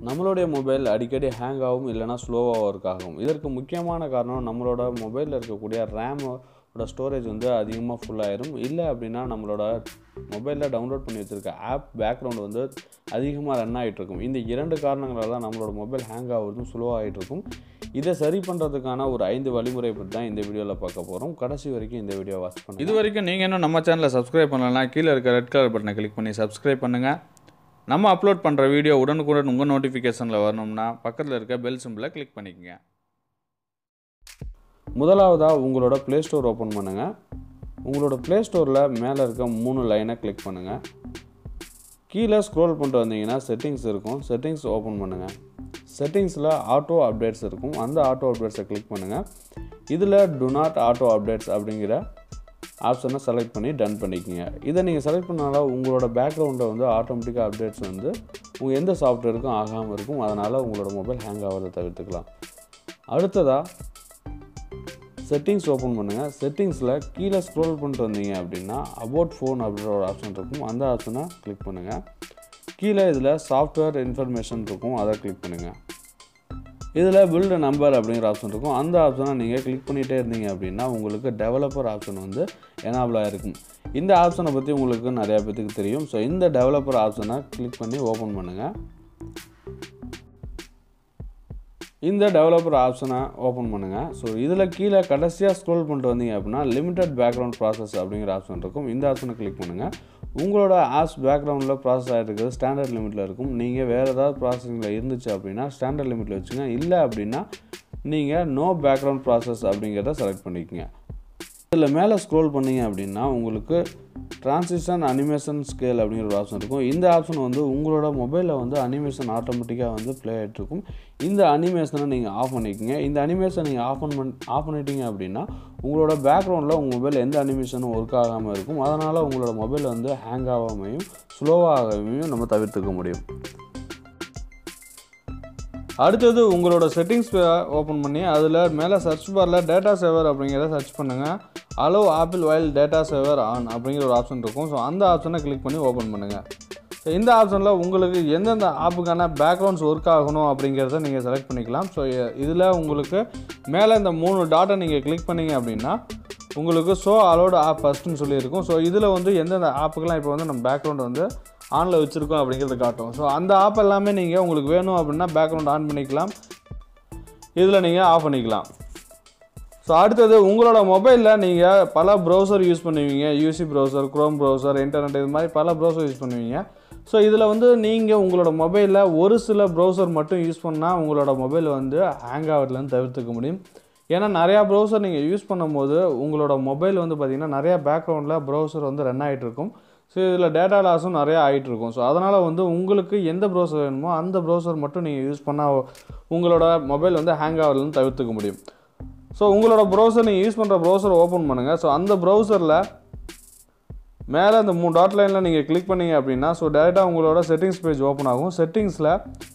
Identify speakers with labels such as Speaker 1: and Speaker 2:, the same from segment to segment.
Speaker 1: நம்மளுடைய மொபைல் அடிக்கடி ஹேங் ஆகும் இல்லைனா ஸ்லோவாக ஒர்க் ஆகும் இதற்கு முக்கியமான காரணம் நம்மளோட மொபைலில் இருக்கக்கூடிய ரேமோட ஸ்டோரேஜ் வந்து அதிகமாக ஃபுல்லாயிரும் இல்லை அப்படின்னா நம்மளோட மொபைலில் டவுன்லோட் பண்ணி வச்சுருக்க ஆப் பேக்ரவுண்ட் வந்து அதிகமாக ரன் ஆகிட்டு இருக்கும் இந்த இரண்டு காரணங்களால் தான் நம்மளோட மொபைல் ஹேங் ஆகுறதும் ஸ்லோவாகிட்டு இருக்கும் இதை சரி பண்ணுறதுக்கான ஒரு ஐந்து வழிமுறை பற்றி தான் இந்த வீடியோவில் பார்க்க போகிறோம் கடைசி வரைக்கும் இந்த வீடியோ வாட்ச் பண்ணுங்க
Speaker 2: இது வரைக்கும் நீங்கள் இன்னும் நம்ம சேனலை சப்ஸ்கிரைப் பண்ணலன்னா கீழே இருக்க ரெட் கலர் பட்டனை கிளிக் பண்ணி சப்ஸ்கிரைப் பண்ணுங்கள் நம்ம அப்லோட் பண்ணுற வீடியோ உடனுக்குடன் உங்கள் நோட்டிஃபிகேஷனில் வரணும்னா பக்கத்தில் இருக்க பெல் சிம்பிளை கிளிக் பண்ணிக்கங்க
Speaker 1: முதலாவதாக உங்களோட ப்ளே ஸ்டோர் ஓப்பன் பண்ணுங்கள் உங்களோட ப்ளே ஸ்டோரில் மேலே இருக்க மூணு லைனை கிளிக் பண்ணுங்கள் கீழே ஸ்க்ரோல் பண்ணிட்டு வந்தீங்கன்னா செட்டிங்ஸ் இருக்கும் செட்டிங்ஸ் ஓப்பன் பண்ணுங்கள் செட்டிங்ஸில் ஆட்டோ அப்டேட்ஸ் இருக்கும் அந்த ஆட்டோ அப்டேட்ஸை கிளிக் பண்ணுங்கள் இதில் டு நாட் ஆட்டோ அப்டேட்ஸ் அப்படிங்கிற ஆப்ஷனை செலக்ட் பண்ணி டன் பண்ணிக்கோங்க இதை நீங்கள் செலக்ட் பண்ணால உங்களோட பேக்ரவுண்டில் வந்து ஆட்டோமேட்டிக்காக அப்டேட்ஸ் வந்து உங்கள் எந்த சாஃப்ட்வேருக்கும் ஆகாமல் இருக்கும் அதனால் உங்களோட மொபைல் ஹேங் ஆகிறத தவிர்த்துக்கலாம் அடுத்ததாக செட்டிங்ஸ் ஓப்பன் பண்ணுங்கள் செட்டிங்ஸில் கீழே ஸ்க்ரோல் பண்ணிட்டு வந்தீங்க அப்படின்னா அபவுட் ஃபோன் அப்படின்ற ஒரு ஆப்ஷன் இருக்கும் அந்த ஆப்ஷனை கிளிக் பண்ணுங்கள் கீழே இதில் சாஃப்ட்வேர் இன்ஃபர்மேஷன் இருக்கும் அதை கிளிக் பண்ணுங்கள் இதில் பில்டு நம்பர் அப்படிங்கிற ஆப்ஷன் இருக்கும் அந்த ஆப்ஷனை நீங்கள் கிளிக் பண்ணிகிட்டே இருந்தீங்க அப்படின்னா உங்களுக்கு டெவலப்பர் ஆப்ஷன் வந்து எனபிள் ஆகிருக்கும் இந்த ஆப்ஷனை பற்றி உங்களுக்கு நிறையா பேத்துக்கு தெரியும் ஸோ இந்த டெவலப்பர் ஆப்ஷனை கிளிக் பண்ணி ஓப்பன் பண்ணுங்கள் இந்த டெவலப்பர் ஆப்ஷனை ஓப்பன் பண்ணுங்கள் ஸோ இதில் கீழே கடைசியாக ஸ்க்ரோல் பண்ணிட்டு வந்தீங்க அப்படின்னா லிமிடெட் பேக்ரவுண்ட் ப்ராசஸ் அப்படிங்கிற ஆப்ஷன் இருக்கும் இந்த ஆப்ஷனை கிளிக் பண்ணுங்கள் உங்களோட ஆப்ஸ் பேக்ரவுண்டில் ப்ராசஸ் ஆகிட்டு இருக்கிறது ஸ்டாண்டர்ட் லிமிட்டில் இருக்கும் நீங்கள் வேறு ஏதாவது ப்ராசஸிங்கில் இருந்துச்சு அப்படின்னா ஸ்டாண்டர்ட் லிமிட்டில் வச்சுங்க இல்லை அப்படின்னா நீங்கள் நோ பேக்ரவுண்ட் ப்ராசஸ் அப்படிங்கிறத செலக்ட் பண்ணிக்கோங்க இதில் மேலே ஸ்க்ரோல் பண்ணீங்க அப்படின்னா உங்களுக்கு ட்ரான்சிஷன் அனிமேஷன் ஸ்கேல் அப்படிங்கிற ஒரு ஆப்ஷன் இருக்கும் இந்த ஆப்ஷன் வந்து உங்களோட மொபைலில் வந்து அனிமேஷன் ஆட்டோமேட்டிக்காக வந்து ப்ளே ஆகிட்டு இருக்கும் இந்த அனிமேஷனை நீங்கள் ஆஃப் பண்ணிக்கோங்க இந்த அனிமேஷன் நீங்கள் ஆஃப் பண்ண ஆஃப் பண்ணிட்டீங்க அப்படின்னா உங்களோட பேக்ரவுண்டில் உங்கள் மொபைல் எந்த அனிமேஷனும் ஒர்க் ஆகாமல் இருக்கும் அதனால் உங்களோட மொபைல் வந்து ஹேங் ஆகாமையும் ஸ்லோவாகாமையும் நம்ம தவிர்த்துக்க முடியும் அடுத்தது உங்களோட செட்டிங்ஸ் ஓப்பன் பண்ணி அதில் மேலே சர்ச் பாரில் டேட்டா சேவர் அப்படிங்கிறத சர்ச் பண்ணுங்கள் allow apple while data saver on அப்படிங்கிற ஒரு ஆப்ஷன் இருக்கும் ஸோ அந்த ஆப்ஷனை கிளிக் பண்ணி ஓப்பன் பண்ணுங்கள் ஸோ இந்த ஆப்ஷனில் உங்களுக்கு எந்தெந்த ஆப்புக்கான பேக்ரவுண்ட்ஸ் ஒர்க் ஆகணும் அப்படிங்கிறத நீங்கள் செலக்ட் பண்ணிக்கலாம் ஸோ இதில் உங்களுக்கு மேலே இந்த மூணு டாட்டை நீங்கள் கிளிக் பண்ணீங்க அப்படின்னா உங்களுக்கு ஷோ அலோடு ஆப் ஃபஸ்ட்டுன்னு சொல்லியிருக்கும் ஸோ இதில் வந்து எந்தெந்த ஆப்புக்கெல்லாம் இப்போ வந்து நம்ம பேக்ரவுண்ட் வந்து ஆனில் வச்சுருக்கோம் அப்படிங்கிறத காட்டும் ஸோ அந்த ஆப் எல்லாமே நீங்கள் உங்களுக்கு வேணும் அப்படின்னா பேக்ரவுண்ட் ஆன் பண்ணிக்கலாம் இதில் நீங்கள் ஆஃப் பண்ணிக்கலாம் ஸோ அடுத்தது உங்களோட மொபைலில் நீங்கள் பல ப்ரௌசர் யூஸ் பண்ணுவீங்க UC browser Chrome browser internet இது மாதிரி பல ப்ரௌசர் யூஸ் பண்ணுவீங்க ஸோ இதில் வந்து நீங்கள் உங்களோட மொபைலில் ஒரு சில ப்ரௌசர் மட்டும் யூஸ் பண்ணால் உங்களோட மொபைல் வந்து ஹேங் ஆகிறதுலேருந்து தவிர்த்துக்க முடியும் ஏன்னா நிறையா ப்ரௌசர் நீங்கள் யூஸ் பண்ணும்போது உங்களோட மொபைல் வந்து பார்த்திங்கன்னா நிறையா பேக்ரவுண்டில் ப்ரௌசர் வந்து ரன் ஆகிட்டு இருக்கும் ஸோ இதில் டேட்டா லாஸும் நிறையா ஆகிட்டு இருக்கும் ஸோ அதனால் வந்து உங்களுக்கு எந்த ப்ரௌசர் வேணுமோ அந்த ப்ரௌசர் மட்டும் நீங்கள் யூஸ் பண்ணால் உங்களோட மொபைல் வந்து ஹேங் ஆகிறதுலேருந்து தவிர்த்துக்க முடியும் ஸோ உங்களோட ப்ரௌசர் நீங்கள் யூஸ் பண்ணுற ப்ரௌசர் ஓப்பன் பண்ணுங்கள் ஸோ அந்த ப்ரௌசரில் மேலே அந்த மூணு டாட் லைனில் நீங்கள் கிளிக் பண்ணீங்க அப்படின்னா ஸோ டேரெக்டாக உங்களோட செட்டிங்ஸ் பேஜ் ஓப்பன் ஆகும் செட்டிங்ஸில்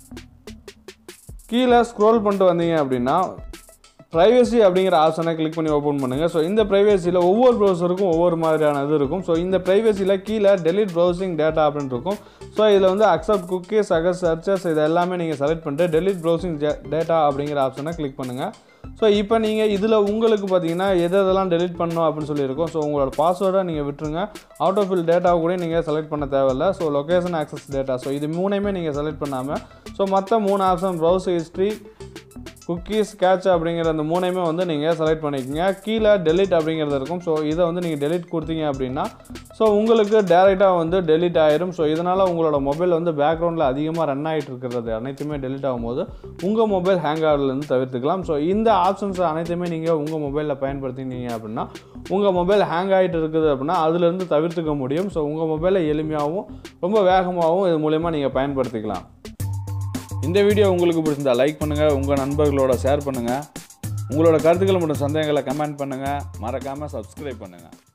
Speaker 1: கீழே ஸ்க்ரோல் பண்ணிட்டு வந்தீங்க அப்படின்னா ப்ரைவசி அப்படிங்கிற ஆப்ஷனை கிளிக் பண்ணி ஓப்பன் பண்ணுங்கள் ஸோ இந்த ப்ரைவசியில் ஒவ்வொரு ப்ரௌசருக்கும் ஒவ்வொரு மாதிரியான இது இருக்கும் ஸோ இந்த ப்ரைவசியில் கீழே டெலிட் ப்ரௌசிங் டேட்டா அப்படின்னு இருக்கும் ஸோ இதில் வந்து அக்செப்ட் குக்கீஸ் அகஸ் சர்ச்சஸ் இது எல்லாமே நீங்கள் செலக்ட் பண்ணிட்டு டெலிட் ப்ரௌசிங் டேட்டா அப்படிங்கிற ஆப்ஷனை கிளிக் பண்ணுங்கள் ஸோ இப்போ நீங்கள் இதில் உங்களுக்கு பார்த்தீங்கன்னா எது எதெல்லாம் டெலிட் பண்ணணும் அப்படின்னு சொல்லியிருக்கோம் ஸோ உங்களோட பாஸ்வேர்டை நீங்கள் விட்டுருங்க அவுட் ஆஃப் ஃபில் டேட்டாவை கூட நீங்கள் செலக்ட் பண்ண தேவையில்ல so location access data so இது மூணையுமே நீங்கள் செலக்ட் பண்ணாமல் ஸோ மற்ற மூணு option browse history cookies cache அப்படிங்கிற அந்த மூணையுமே வந்து நீங்கள் செலக்ட் பண்ணிக்கோங்க கீழே டெலிட் அப்படிங்கிறது இருக்கும் ஸோ இதை வந்து நீங்கள் டெலிட் கொடுத்தீங்க அப்படின்னா ஸோ உங்களுக்கு டேரெக்டாக வந்து டெலிட் ஆயிரும் ஸோ இதனால் உங்களோட மொபைல் வந்து பேக்ரவுண்டில் அதிகமாக ரன் ஆகிட்டு இருக்கிறது அனைத்துமே டெலிட் ஆகும்போது உங்கள் மொபைல் ஹேங் ஆகிறதுலேருந்து தவிர்த்துக்கலாம் ஸோ இந்த ஆப்ஷன்ஸ் அனைத்துமே நீங்கள் உங்கள் மொபைலில் பயன்படுத்தினீங்க அப்படின்னா உங்கள் மொபைல் ஹேங் ஆகிட்டு இருக்குது அப்படின்னா அதுலேருந்து தவிர்த்துக்க முடியும் ஸோ உங்கள் மொபைலை எளிமையாகவும் ரொம்ப வேகமாகவும் இது மூலயமா நீங்கள் பயன்படுத்திக்கலாம் இந்த வீடியோ உங்களுக்கு பிடிச்சிருந்தா லைக் பண்ணுங்கள் உங்கள் நண்பர்களோட ஷேர் பண்ணுங்கள் உங்களோட கருத்துக்கள் மற்றும் சந்தேகங்களை கமெண்ட் பண்ணுங்கள் மறக்காமல் சப்ஸ்கிரைப் பண்ணுங்கள்